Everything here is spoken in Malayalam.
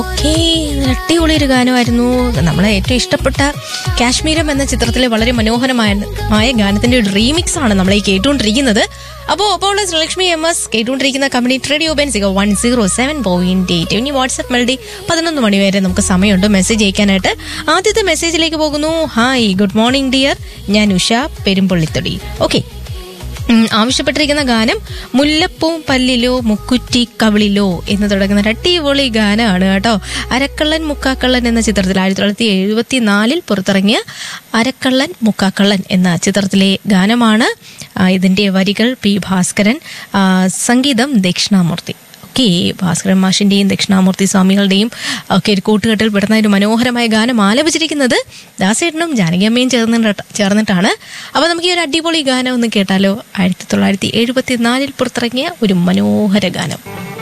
ഓക്കേ അടിപൊളി ഒരു ഗാനമായിരുന്നു നമ്മളെ ഏറ്റവും ഇഷ്ടപ്പെട്ട കാശ്മീരം എന്ന ചിത്രത്തിലെ വളരെ മനോഹരമായ മായ ഗാനത്തിന്റെ ഒരു റീമിക്സ് ആണ് നമ്മളെ ഈ കേട്ടുകൊണ്ടിരിക്കുന്നത് അപ്പോൾ അപ്പോൾ ശ്രീലക്ഷ്മി എം എസ് കേട്ടുകൊണ്ടിരിക്കുന്ന community radio Benziger one zero seven point eight ഇനി വാട്സ്ആപ്പ് മെൽഡി പതിനൊന്ന് മണി വരെ നമുക്ക് സമയമുണ്ട് മെസ്സേജ് അയക്കാനായിട്ട് ആദ്യത്തെ മെസ്സേജിലേക്ക് പോകുന്നു ഹായ് ഗുഡ് മോർണിംഗ് ഡിയർ ഞാൻ ഉഷ പെരുമ്പള്ളിത്തൊടി ഓക്കെ ഉം, ആവശ്യപ്പെട്ടിരിക്കുന്ന ഗാനം മുല്ലപ്പൂ പല്ലിലോ മുക്കുറ്റി കവിളിലോ എന്ന് തുടങ്ങുന്ന ഒരു അടിപൊളി ഗാനമാണ് കേട്ടോ അരക്കള്ളൻ മുക്കാക്കള്ളൻ എന്ന ചിത്രത്തിൽ ആയിരത്തി തൊള്ളായിരത്തി എഴുപത്തി നാലിൽ പുറത്തിറങ്ങിയ അരക്കള്ളൻ മുക്കാക്കള്ളൻ എന്ന ചിത്രത്തിലെ ഗാനമാണ് ആ, ഇതിന്റെ വരികൾ പി ഭാസ്കരൻ ആ, സംഗീതം ദക്ഷിണാമൂർത്തി ഒക്കെ ഭാസ്കരൻ മാഷിന്റെയും ദക്ഷിണാമൂർത്തി സ്വാമികളുടെയും ഒക്കെ ഒരു കൂട്ടുകെട്ടിൽ പെടുന്ന ഒരു മനോഹരമായ ഗാനം ആലപിച്ചിരിക്കുന്നത് ദാസേട്ടനും ജാനകിയമ്മയും ചേർന്നിട്ട് ചേർന്നിട്ടാണ് അപ്പൊ നമുക്ക് ഈ ഒരു അടിപൊളി ഗാനം ഒന്ന് കേട്ടാലോ ആയിരത്തി തൊള്ളായിരത്തി എഴുപത്തി നാലിൽ പുറത്തിറങ്ങിയ ഒരു മനോഹര ഗാനം